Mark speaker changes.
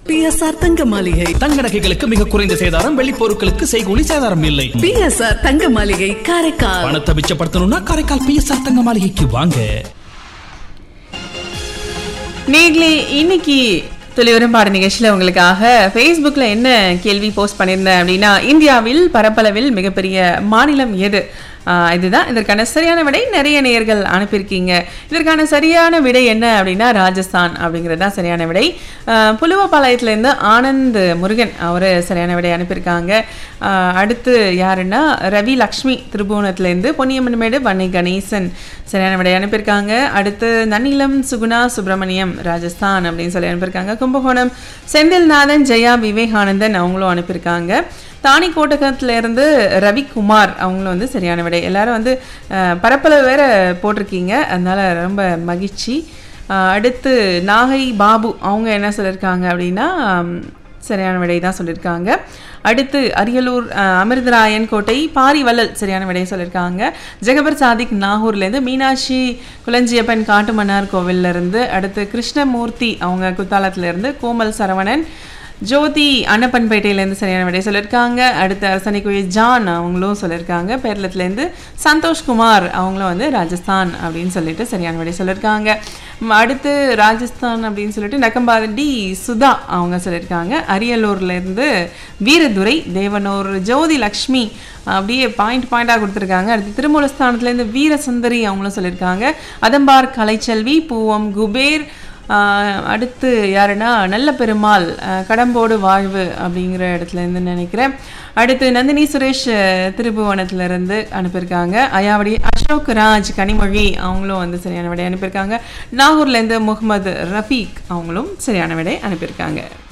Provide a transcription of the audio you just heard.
Speaker 1: PSR தங்க மாளிகை
Speaker 2: தங்க நகைகளுக்கு மிக குறைந்த சேதாரம் வெள்ளி பொருட்களுக்கு செய்கூலி சேதாரம் இல்லை
Speaker 1: பிஎஸ்ஆர் தங்க மாளிகை காரைக்கால்
Speaker 2: பணத்தை மிச்சப்படுத்தணும்னா காரைக்கால் பிஎஸ்ஆர் தங்க மாளிகைக்கு வாங்க
Speaker 3: நேர்களே இன்னைக்கு துளிவரும் பாட நிகழ்ச்சியில் உங்களுக்காக ஃபேஸ்புக்கில் என்ன கேள்வி போஸ்ட் பண்ணியிருந்தேன் அப்படின்னா இந்தியாவில் பரப்பளவில் மிகப்பெரிய மாநிலம் எது ஆஹ் இதுதான் இதற்கான சரியான விடை நிறைய நேயர்கள் அனுப்பியிருக்கீங்க இதற்கான சரியான விடை என்ன அப்படின்னா ராஜஸ்தான் அப்படிங்கிறது தான் சரியான விடை ஆஹ் புலுவப்பாளையத்துலேருந்து ஆனந்த் முருகன் அவர் சரியான விடை அனுப்பியிருக்காங்க ஆஹ் அடுத்து யாருன்னா ரவி லக்ஷ்மி திருபுவனத்துலேருந்து பொன்னியம்மன்மேடு வன்னை கணேசன் சரியான விடை அனுப்பியிருக்காங்க அடுத்து நன்னிலம் சுகுணா சுப்பிரமணியம் ராஜஸ்தான் அப்படின்னு சொல்லி அனுப்பியிருக்காங்க கும்பகோணம் செந்தில்நாதன் ஜெயா விவேகானந்தன் அவங்களும் அனுப்பியிருக்காங்க தானி கோட்டகத்துல இருந்து ரவிக்குமார் அவங்களும் வந்து சரியான விடை எல்லாரும் வந்து அஹ், பரப்பளவு வேற போட்டிருக்கீங்க அதனால ரொம்ப மகிழ்ச்சி அஹ், அடுத்து நாகை பாபு அவங்க என்ன சொல்லியிருக்காங்க அப்படின்னா உம், சரியான விடை தான் சொல்லியிருக்காங்க அடுத்து அரியலூர் அஹ், அமிர்தராயன் கோட்டை பாரிவள்ளல் சரியான விடையை சொல்லியிருக்காங்க ஜெகபர் சாதிக் நாகூர்லேருந்து மீனாட்சி குலஞ்சியப்பன் காட்டுமன்னார் கோவில்ல இருந்து அடுத்து கிருஷ்ணமூர்த்தி அவங்க குத்தாலத்துல இருந்து கோமல் சரவணன் ஜோதி அன்னப்பன்பேட்டையிலேருந்து சரியான விடை சொல்லியிருக்காங்க அடுத்து அரசனைக்குரிய ஜான் அவங்களும் சொல்லியிருக்காங்க பேரளத்துலேருந்து சந்தோஷ்குமார் அவங்களும் வந்து ராஜஸ்தான் அப்படின்னு சொல்லிட்டு சரியான விடை சொல்லியிருக்காங்க ம், அடுத்து ராஜஸ்தான் அப்படின்னு சொல்லிட்டு நக்கம்பாடி சுதா அவங்க சொல்லியிருக்காங்க அரியலூர்லேருந்து வீரதுரை தேவனூர் ஜோதி லக்ஷ்மி அப்படியே பாயிண்ட் பாயிண்டாக கொடுத்துருக்காங்க அடுத்து திருமூலஸ்தானத்துலேருந்து வீரசுந்தரி அவங்களும் சொல்லியிருக்காங்க அதம்பார் கலைச்செல்வி பூவம் குபேர் ஆஹ் அடுத்து யாருன்னா நல்ல பெருமாள் ஆஹ் கடம்போடு வாழ்வு அப்படிங்கிற இடத்துல இருந்து நினைக்கிறேன் அடுத்து நந்தினி சுரேஷ் ஆஹ் திருபுவனத்துல இருந்து அனுப்பியிருக்காங்க அயாவடி அசோக் ராஜ் கனிமொழி அவங்களும் வந்து சரியான விடை அனுப்பியிருக்காங்க நாகூர்லேருந்து முகமது ரஃபீக் அவங்களும் சரியான விடை அனுப்பியிருக்காங்க